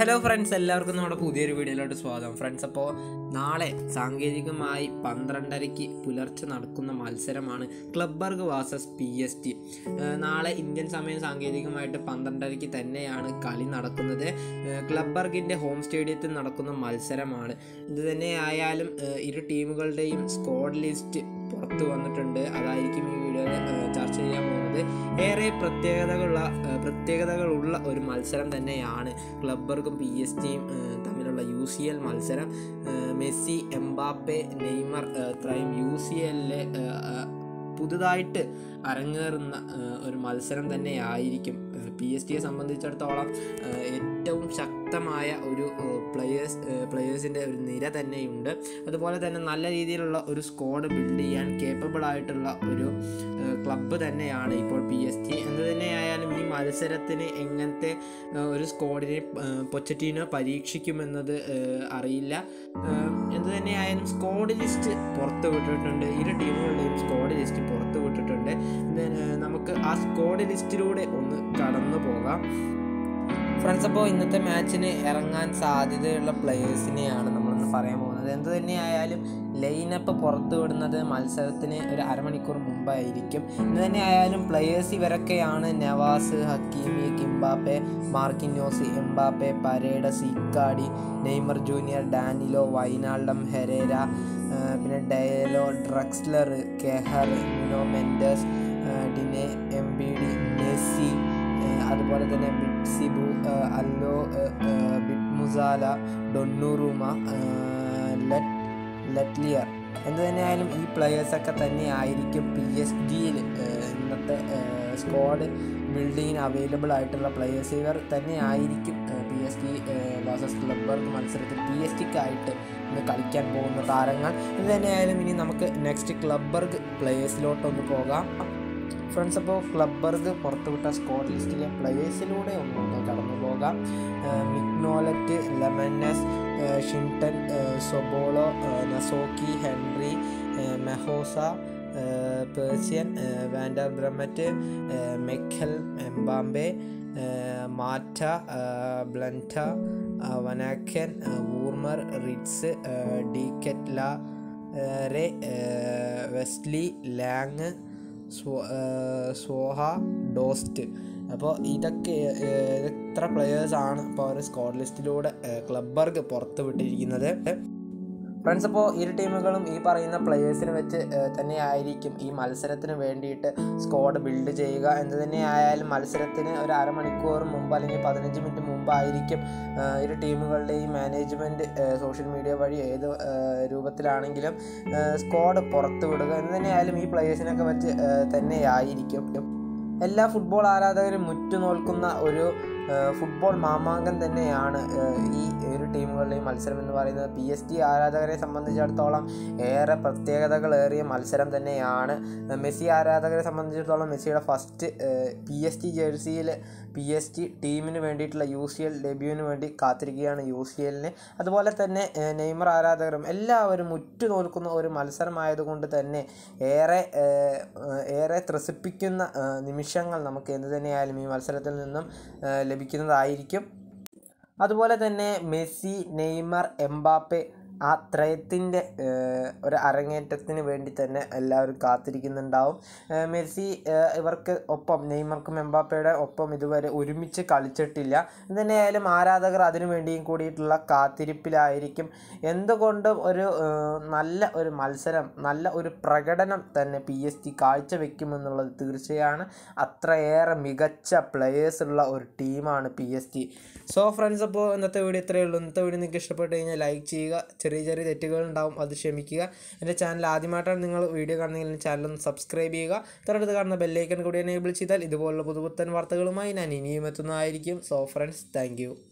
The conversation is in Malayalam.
ഹലോ ഫ്രണ്ട്സ് എല്ലാവർക്കും നമ്മുടെ പുതിയൊരു വീഡിയോയിലോട്ട് സ്വാഗതം ഫ്രണ്ട്സ് അപ്പോൾ നാളെ സാങ്കേതികമായി പന്ത്രണ്ടരയ്ക്ക് പുലർച്ചെ നടക്കുന്ന മത്സരമാണ് Club Brugge versus P S T നാളെ ഇന്ത്യൻ സമയം സാങ്കേതികമായിട്ട് പന്ത്രണ്ടരയ്ക്ക് തന്നെയാണ് കളി നടക്കുന്നത് ഏഹ് ക്ലബ്ബർഗിൻ്റെ ഹോം സ്റ്റേഡിയത്തിൽ നടക്കുന്ന മത്സരമാണ് ഇത് തന്നെ ആയാലും ഏഹ് ഇരു ടീമുകളുടെയും സ്ക്വാഡ് ലിസ്റ്റ് പുറത്തു വന്നിട്ടുണ്ട് അതായിരിക്കും ഈ വീഡിയോയിൽ ഏഹ് ചർച്ച ചെയ്യാൻ പോകുന്നത് ഏറെ പ്രത്യേകതകളുള്ള ഏഹ് പ്രത്യേകതകളുള്ള ഒരു മത്സരം തന്നെയാണ് ക്ലബ്ബർഗും പി എസ് ടിയും തമ്മിലുള്ള യു സി എൽ മത്സരം ഏഹ് മെസ്സി എംബാപ്പെ നെയ്മർ ഏഹ് ഇത്രയും യു സി എല്ലിലെ പുതുതായിട്ട് അരങ്ങേറുന്ന ഏഹ് ഒരു മത്സരം തന്നെയായിരിക്കും പി എസ് ടിയെ സംബന്ധിച്ചിടത്തോളം ഏഹ് ഏറ്റവും ശക്തമായ ഒരു പ്ലെയേഴ്സ് പ്ലെയേഴ്സിൻ്റെ ഒരു നിര തന്നെയുണ്ട് അതുപോലെ തന്നെ നല്ല രീതിയിലുള്ള ഒരു സ്ക്വാഡ് ബിൽഡ് ചെയ്യാൻ കേപ്പബിൾ ആയിട്ടുള്ള ഒരു ക്ലബ്ബ് തന്നെയാണ് ഇപ്പോൾ പി എസ് ടി എന്ത് തന്നെയായാലും ഈ മത്സരത്തിന് എങ്ങനത്തെ ഏഹ് ഒരു സ്ക്വാഡിനെ പൊച്ചറ്റീനോ പരീക്ഷിക്കുമെന്നത് ഏഹ് അറിയില്ല ഏഹ് എന്ത് തന്നെയായാലും സ്ക്വാഡ് ലിസ്റ്റ് പുറത്ത് വിട്ടിട്ടുണ്ട് ഇരു ടീമുകളുടെയും സ്ക്വാഡ് ലിസ്റ്റ് പുറത്ത് വിട്ടിട്ടുണ്ട് ഇത്, ഏഹ് നമുക്ക് ആ സ്ക്വാഡ് ലിസ്റ്റിലൂടെ ഒന്ന് കടന്നു പോകാം ഫ്രണ്ട്സ് അപ്പോൾ ഇന്നത്തെ മാച്ചിന് ഇറങ്ങാൻ സാധ്യതയുള്ള പ്ലെയേഴ്സിനെയാണ് നമ്മളിന്ന് പറയാൻ പോകുന്നത് എന്ത് തന്നെയായാലും ലൈനപ്പ് പുറത്തു വിടുന്നത് മത്സരത്തിന് ഒരു അരമണിക്കൂർ മുമ്പായിരിക്കും എന്ത് തന്നെയായാലും പ്ലെയേഴ്സ് ഇവരൊക്കെയാണ് Navas Hakimi Kimpembe Marquinhos Mbappe Paredes സീക്കാടി Neymar Junior Danilo Wijnaldum Herrera ആ, പിന്നെ Diallo Draxler Kehrer Nuno Mendes ആ, ഡിനെ എം ബി ഡി മെസ്സി ഏഹ് അതുപോലെ തന്നെ ബിറ്റ്സിബു ഏഹ് അല്ലോ ഏഹ് ഏഹ് ബിറ്റ്മുസാല ഡൊണ്ണൂറുമ ഏഹ് ലെറ്റ് ലെറ്റ്ലിയർ എന്ത് തന്നെയായാലും ഈ പ്ലെയേഴ്സൊക്കെ തന്നെ ആയിരിക്കും പി എസ് ജിയിൽ ഇന്നത്തെ സ്ക്വാഡ് ബിൽഡിങ്ങിന് അവൈലബിൾ ആയിട്ടുള്ള പ്ലെയേഴ്സ് ഇവർ തന്നെ ആയിരിക്കും പി എസ് ടി വേഴ്സസ് ക്ലബ്ബർക്ക് മത്സരത്തിൽ പി എസ് ടിക്കായിട്ട് ഇന്ന് കളിക്കാൻ പോകുന്ന താരങ്ങൾ ഇത് തന്നെയായാലും ഇനി നമുക്ക് നെക്സ്റ്റ് ക്ലബ്ബർഗ് പ്ലെയേഴ്സിലോട്ടൊന്ന് പോകാം ഫ്രണ്ട്സ് അപ്പോൾ ക്ലബ്ബർഗ് പുറത്തുവിട്ട സ്ക്വാഡ് ലിസ്റ്റിലെ പ്ലെയേഴ്സിലൂടെ ഒന്ന് കടന്നു പോകാം ഏഹ് മിഗ്നോലറ്റ് ലെമനസ് ഏഹ് ഷിൻടൺ ഏഹ് സൊബോളോ ഏഹ് നസോക്കി ഹെൻറി ഏഹ് മെഹോസ ഏഹ് പേഴ്സ്യൻ ഏഹ് വാൻഡർ ബ്രമറ്റ് ഏഹ് മെഖൽ എംബാംബെ ഏഹ് മാറ്റ ഏഹ് ബ്ലൻറ്റ ഏഹ് വനാക്കൻ ഏഹ് വൂർമർ റിറ്റ്സ് ഏഹ് ഡീക്കെറ്റ്ല ഏഹ് റെ ഏഹ് വെസ്ലി ലാങ് സ്വ സ്വോഹ ഡോസ്റ്റ് അപ്പോൾ ഇതൊക്കെ ഏഹ്, ഇത്ര പ്ലെയേഴ്സാണ് ഇപ്പോൾ ഒരു സ്ക്വാഡ് ലിസ്റ്റിലൂടെ ക്ലബ്ബർഗ് പുറത്ത് വിട്ടിരിക്കുന്നത് ഫ്രണ്ട്സ് അപ്പോൾ ഇരു ടീമുകളും ഈ പറയുന്ന പ്ലെയേഴ്സിനെ വെച്ച് ഏഹ്, തന്നെ ആയിരിക്കും ഈ മത്സരത്തിന് വേണ്ടിയിട്ട് സ്ക്വാഡ് ബിൽഡ് ചെയ്യുക എന്ത് തന്നെ ആയാലും മത്സരത്തിന് ഒരു അരമണിക്കൂർ മുമ്പ് അല്ലെങ്കിൽ പതിനഞ്ച് മിനിറ്റ് മുമ്പായിരിക്കും ഏഹ്, ഇരു ടീമുകളുടെയും മാനേജ്മെൻറ്റ് സോഷ്യൽ മീഡിയ വഴി ഏത് ഏഹ്, രൂപത്തിലാണെങ്കിലും സ്ക്വാഡ് പുറത്ത് വിടുക എന്ന് തന്നെയായാലും ഈ പ്ലെയേഴ്സിനൊക്കെ വെച്ച് ഏഹ്, തന്നെയായിരിക്കും എല്ലാ ഫുട്ബോൾ ആരാധകരും മുറ്റുനോൽക്കുന്ന ഒരു ഏഹ്, ഫുട്ബോൾ മാമാങ്കം തന്നെയാണ് ഏഹ്, ഈ ഇരു ടീമുകളുടെയും മത്സരം എന്ന് പറയുന്നത് പി എസ് ടി ആരാധകരെ സംബന്ധിച്ചിടത്തോളം ഏറെ പ്രത്യേകതകളേറിയ മത്സരം തന്നെയാണ് ഏഹ്, മെസ്സി ആരാധകരെ സംബന്ധിച്ചിടത്തോളം മെസ്സിയുടെ ഫസ്റ്റ് പി എസ് ടി ജേഴ്സിയിൽ പി എസ് ടി ടീമിന് വേണ്ടിയിട്ടുള്ള യു സി എൽ ഡെബ്യൂവിന് വേണ്ടി കാത്തിരിക്കുകയാണ് യു സി എല്ലിന് അതുപോലെ തന്നെ ഏഹ്, നെയ്മർ ആരാധകരും എല്ലാവരും ഉറ്റുനോൽക്കുന്ന ഒരു മത്സരമായതുകൊണ്ട് തന്നെ ഏറെ ഏഹ്, ഏഹ്, ഏറെ ത്രസിപ്പിക്കുന്ന ഏഹ്, നിമിഷങ്ങൾ നമുക്ക് എന്ത് തന്നെയായാലും ഈ മത്സരത്തിൽ നിന്നും ഏഹ്, ലഭിക്കുന്നതായിരിക്കും അതുപോലെ തന്നെ മെസ്സി നെയ്മർ എംബാപ്പെ ആ ത്രയത്തിൻ്റെ ഒരു അരങ്ങേറ്റത്തിന് വേണ്ടി തന്നെ എല്ലാവരും കാത്തിരിക്കുന്നുണ്ടാവും ഏഹ് മെസ്സി ഏഹ് ഇവർക്ക് ഒപ്പം നെയ്മർക്കും എംബാപ്പയുടെ ഒപ്പം ഇതുവരെ ഒരുമിച്ച് കളിച്ചിട്ടില്ല തന്നെയായാലും ആരാധകർ അതിനു വേണ്ടിയും കൂടിയിട്ടുള്ള കാത്തിരിപ്പിലായിരിക്കും എന്തുകൊണ്ടും ഒരു ഏഹ് നല്ല ഒരു മത്സരം നല്ല ഒരു പ്രകടനം തന്നെ പി എസ് ടി കാഴ്ചവെക്കുമെന്നുള്ളത് തീർച്ചയാണ് അത്രയേറെ മികച്ച പ്ലെയേഴ്സ് ഉള്ള ഒരു ടീമാണ് P S T so friends അപ്പോൾ ഇന്നത്തെ വീഡിയോ ഇത്രയേ ഉള്ളൂ ഇന്നത്തെ വീഡിയോ നിങ്ങൾക്ക് ഇഷ്ടപ്പെട്ട് കഴിഞ്ഞാൽ ലൈക്ക് ചെയ്യുക ചെറിയ ചെറിയ തെറ്റുകൾ ഉണ്ടാവും അത് ക്ഷമിക്കുക എൻ്റെ ചാനൽ ആദ്യമായിട്ടാണ് നിങ്ങൾ വീഡിയോ കാണുന്നതെങ്കിൽ ചാനൽ ഒന്ന് സബ്സ്ക്രൈബ് ചെയ്യുക തൊട്ടടുത്ത് കാണുന്ന ബെല്ലൈക്കൺ കൂടി എനേബിൾ ചെയ്താൽ ഇതുപോലുള്ള പുതുപുത്തൻ വാർത്തകളുമായി ഞാൻ ഇനിയും എത്തുന്നതായിരിക്കും സോ ഫ്രണ്ട്സ് താങ്ക്